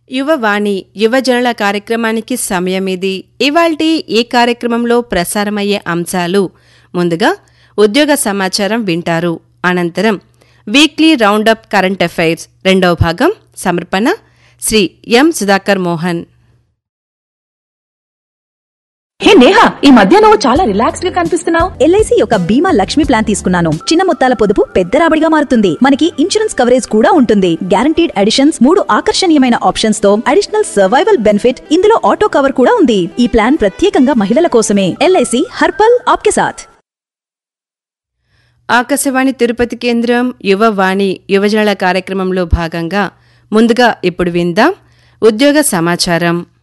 యువవాణి యువజనుల కార్యక్రమానికి సమయం ఇది ఇవాల్టి ఈ కార్యక్రమంలో ప్రసారమయ్యే అంశాలు ముందుగా ఉద్యోగ సమాచారం వింటారు అనంతరం వీక్లీ రౌండప్ కరెంట్ అఫైర్స్ రెండవ భాగం సమర్పణ శ్రీ ఎం సుధాకర్ మోహన్ హే నేహా ఈ మధ్య నువ్వు చాలా రిలాక్స్డ్ గా కనిపిస్తున్నావు ఎల్ఐసి యొక్క బీమా లక్ష్మి ప్లాన్ తీసుకున్నాను చిన్న మొత్తాల పొదుపు పెద్ద రాబడిగా మారుతుంది మనకి ఇన్సూరెన్స్ కవరేజ్ కూడా ఉంటుంది గ్యారంటీడ్ అడిషన్స్ మూడు ఆకర్షణీయమైన ఆప్షన్స్ తో అడిషనల్ సర్వైవల్ బెనిఫిట్ ఇందులో ఆటో కవర్ కూడా ఉంది ఈ ప్లాన్ ప్రత్యేకంగా మహిళల కోసమే ఎల్ఐసి హర్పల్ ఆప్కే సాథ్ ఆకాశవాణి తిరుపతి కేంద్రం యువవాణి యువజనుల కార్యక్రమంలో భాగంగా ముందుగా ఇప్పుడు విందాం ఉద్యోగ సమాచారం